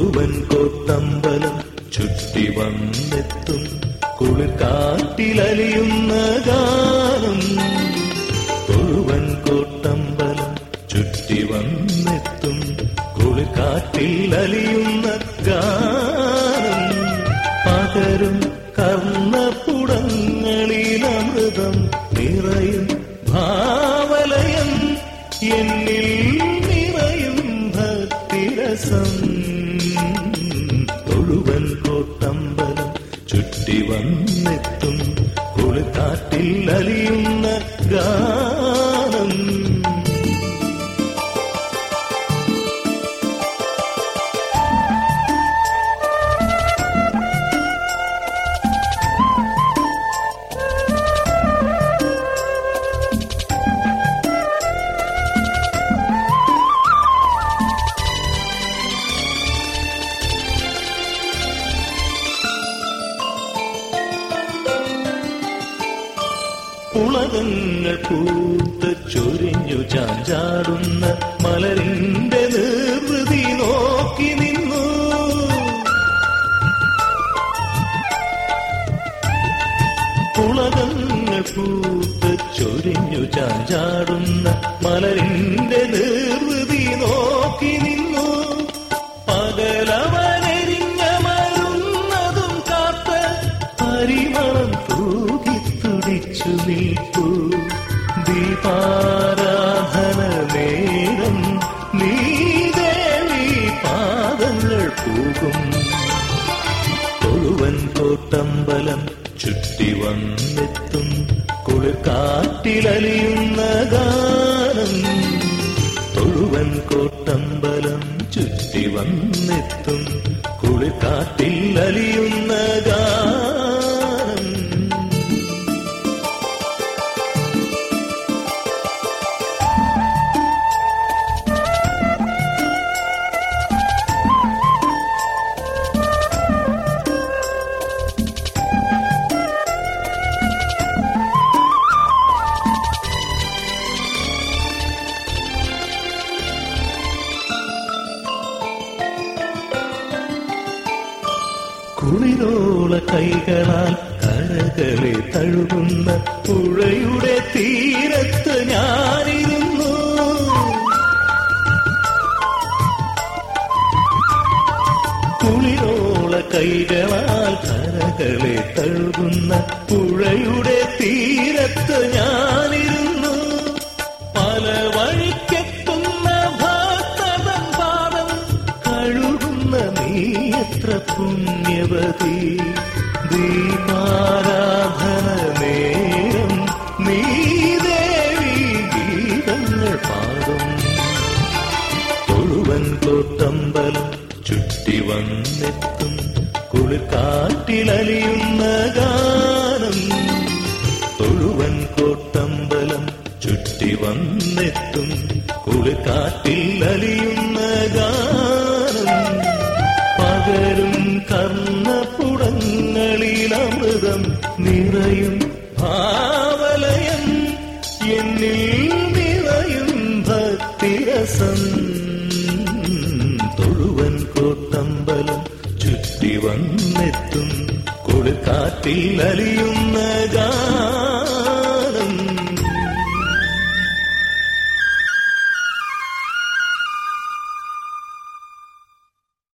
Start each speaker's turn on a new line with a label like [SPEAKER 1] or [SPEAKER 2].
[SPEAKER 1] തൊഴുവൻ കോട്ടമ്പലം ചുറ്റി വന്നെത്തും കുളിർക്കാട്ടിലലിയുന്ന ഗാനം തൊഴുവൻ കോട്ടമ്പലം ചുറ്റി വന്നെത്തും കുളിർക്കാട്ടിൽ അലിയുന്ന ഗാനം പകരും കർണപുടങ്ങളിലമൃതം നിറയും ഭാവലയം എന്നിൽ നിറയും ഭക്തിരസം തൊഴുവൻ കോട്ടമ്പലം ചുറ്റി വന്നെത്തും കുളിക്കാട്ടിൽ അലിയുന്ന ഗാനം പുളകങ്ങൾ പൂത്ത് ചൊരിഞ്ഞു ചാഞ്ചാടുന്ന മലരിന്റെ നിർവൃതി നോക്കി നിന്നു പുളകങ്ങൾ പൂത്ത് ചൊരിഞ്ഞു ചാഞ്ചാടുന്ന മലരിന്റെ നിർവൃതി നോക്കി നിന്നു പകലവനെരിഞ്ഞ മരുന്നതും കാത്ത് പരിമളം തൂകി തുടിച്ചു നിൽപ്പു ദീപാരാധന നേരം നീ ദേവി പാദങ്ങൾ പോകും തൊഴുവൻ കോട്ടമ്പലം ചുറ്റി വന്നെത്തും കുളിർക്കാട്ടിലലിയുന്ന ഗാനം തൊഴുവൻ കോട്ടമ്പലം ചുറ്റി വന്നെത്തും കുളിർക്കാട്ടിൽ അലിയുന്ന ഗാനം കുളിരോള കൈകളാൽ കരകളെ തഴുകുന്ന പുഴയുടെ തീരത്ത് ഞാനിരുന്നു കുളിരോള കൈകളാൽ കരകളെ തഴുകുന്ന പുഴയുടെ തീരത്ത് ഞാനിരുന്നു പല വഴിക്കെത്തുന്ന ഭക്തതൻ പാദം കഴുകുന്ന നീ എത്ര പുണ്യവതി ദീപാരാധന നേരം നീ ദേവി ഗീതങ്ങൾ പാടും തൊഴുവൻ കോട്ടമ്പലം ചുറ്റി വന്നെത്തും കുളിർക്കാട്ടിലലിയുന്ന ഗാനം തൊഴുവൻ കോട്ടമ്പലം ചുറ്റി വന്നെത്തും കുളിർക്കാട്ടിൽ അലിയുന്ന ഗാനം പകരും കർണപുടങ്ങളിലമൃതം നിറയും ഭാവലയം എന്നിൽ നിറയും ഭക്തിരസം തൊഴുവൻ കോട്ടമ്പലം ചുറ്റി വന്നെത്തും കൊടുക്കാറ്റിൽ അലിയുന്ന ഗാനം